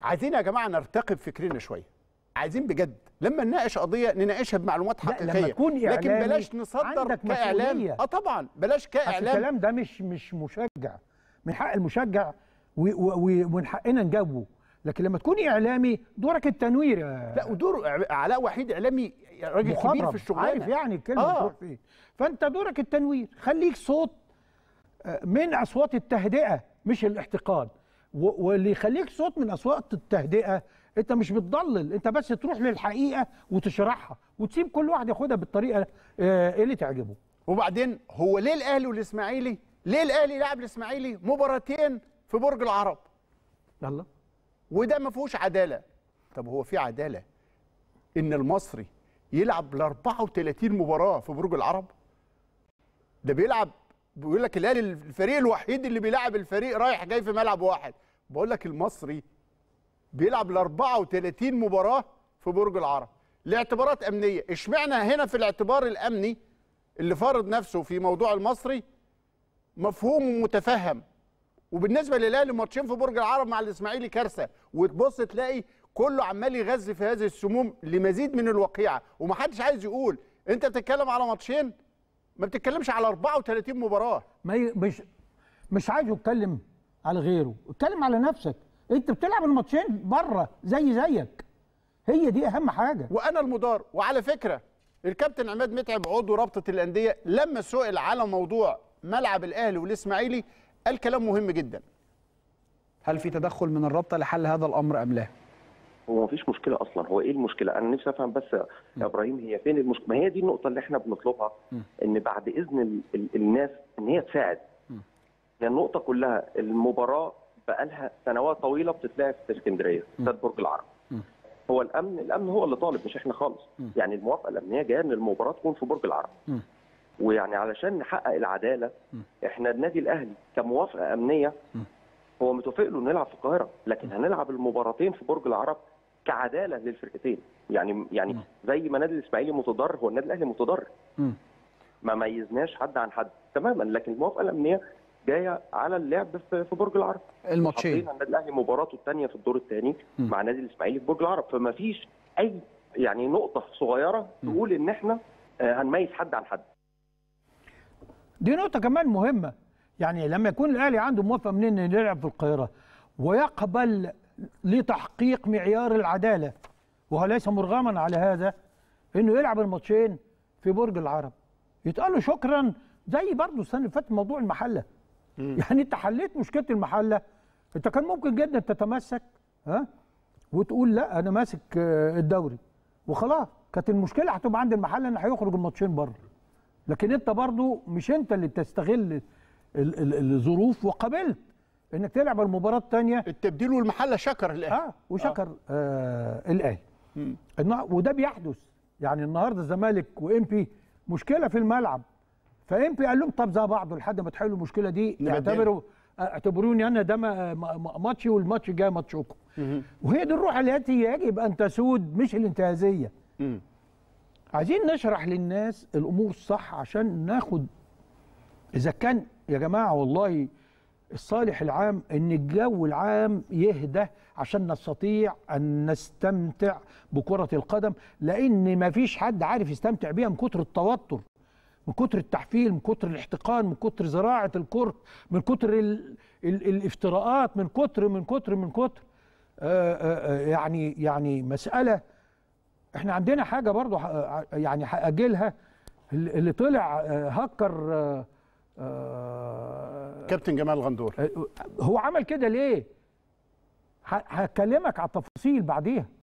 عايزين يا جماعه نرتقي بفكرنا شويه عايزين بجد لما نناقش قضيه نناقشها بمعلومات لا، حقيقيه لما تكون لكن إعلامي بلاش نصدر عندك كاعلام مسؤولية. اه طبعا بلاش أصل كاعلام الكلام ده مش مش مشجع من حق المشجع و- و- و- ومن حقنا نجاوبه لكن لما تكون اعلامي دورك التنوير يا لا ودور علاء وحيد اعلامي راجل كبير مخضرم. في الشغلانه عارف يعني الكلمه آه. بتروح فين فانت دورك التنوير خليك صوت آه، من اصوات التهدئه مش الاحتقان و- واللي يخليك صوت من اصوات التهدئه انت مش بتضلل انت بس تروح للحقيقه وتشرحها وتسيب كل واحد ياخدها بالطريقه آه، اللي تعجبه وبعدين هو ليه الاهلي والاسماعيلي ليه الاهلي لعب الاسماعيلي مباراتين في برج العرب يلا وده ما فيهوش عداله طب هو في عداله ان المصري يلعب ال 34 مباراه في برج العرب ده بيلعب بيقول لك الاهلي الفريق الوحيد اللي بيلعب الفريق رايح جاي في ملعب واحد بقول لك المصري بيلعب ال 34 مباراه في برج العرب لاعتبارات امنيه اشمعنى هنا في الاعتبار الامني اللي فرض نفسه في موضوع المصري مفهوم ومتفهم وبالنسبه للاهلي ماتشين في برج العرب مع الاسماعيلي كارثه وتبص تلاقي كله عمال يغذي في هذه السموم لمزيد من الوقيعه ومحدش عايز يقول انت بتتكلم على ماتشين ما بتتكلمش على 34 مباراه ما ي... مش مش عايزه يتكلم على غيره اتكلم على نفسك انت بتلعب الماتشين بره زي زيك هي دي اهم حاجه وانا المدار وعلى فكره الكابتن عماد متعب عضو رابطه الانديه لما سئل على موضوع ملعب الاهلي والاسماعيلي قال كلام مهم جدا هل في تدخل من الرابطه لحل هذا الامر ام لا؟ هو مفيش مشكله اصلا هو ايه المشكله انا نفسي افهم بس يا ابراهيم هي فين المشكله ما هي دي النقطه اللي احنا بنطلبها ان بعد اذن ال ال الناس ان هي تساعد هي النقطه كلها المباراه بقالها سنوات طويله بتتلعب في اسكندريه استاد برج العرب هو الامن الامن هو اللي طالب مش احنا خالص يعني الموافقه الامنيه جايه ان المباراه تكون في برج العرب ويعني علشان نحقق العداله احنا النادي الاهلي كموافقه امنيه هو متوافق له انه يلعب في القاهره لكن هنلعب المباراتين في برج العرب كعداله للفرقتين يعني يعني زي ما نادي الاسماعيلي متضرر هو النادي الاهلي متضرر ما ميزناش حد عن حد تماما لكن الموافقه الامنيه جايه على اللعب في في برج العرب الماتشين حطينا النادي الاهلي مباراته الثانيه في الدور الثاني مع نادي الاسماعيلي في برج العرب فما فيش اي يعني نقطه صغيره تقول ان احنا آه، هنميز حد عن حد دي نقطة كمان مهمة يعني لما يكون الأهلي عنده موافقة منين إنه يلعب في القاهرة ويقبل لتحقيق معيار العدالة وهو ليس مرغما على هذا إنه يلعب الماتشين في برج العرب يتقال له شكرا زي برضه السنة اللي فاتت موضوع المحلة يعني أنت حليت مشكلة المحلة أنت كان ممكن جدا تتمسك ها وتقول لا أنا ماسك آه، الدوري وخلاص كانت المشكلة هتبقى عند المحلة إن هيخرج الماتشين بره لكن انت برضو مش انت اللي بتستغل ال- ال- الظروف وقبلت انك تلعب المباراه الثانيه التبديل والمحله شكر الاهلي اه وشكر آه الاهلي النا- وده بيحدث يعني النهارده الزمالك وامبي مشكله في الملعب فامبي قال لهم طب زي بعض لحد ما تحلوا المشكله دي نبدل. اعتبروا اعتبروني انا ده ما- ما- ما- ماتشي والماتش الجاي ماتشكم وهي دي الروح التي يجب ان تسود مش الانتهازيه مم. عايزين نشرح للناس الامور الصح عشان ناخد اذا كان يا جماعه والله الصالح العام ان الجو العام يهدى عشان نستطيع ان نستمتع بكره القدم لان ما فيش حد عارف يستمتع بيها من كتر التوتر من كتر التحفيل من كتر الاحتقان من كتر زراعه الكره من كتر ال ال الافتراءات من كتر من كتر من كتر آآ آآ يعني يعني مساله احنا عندنا حاجه برضو ح- يعني هاجلها اللي اللي طلع آه، هكر آه، آه، كابتن جمال غندور هو عمل كده ليه ه- هكلمك على التفاصيل بعديها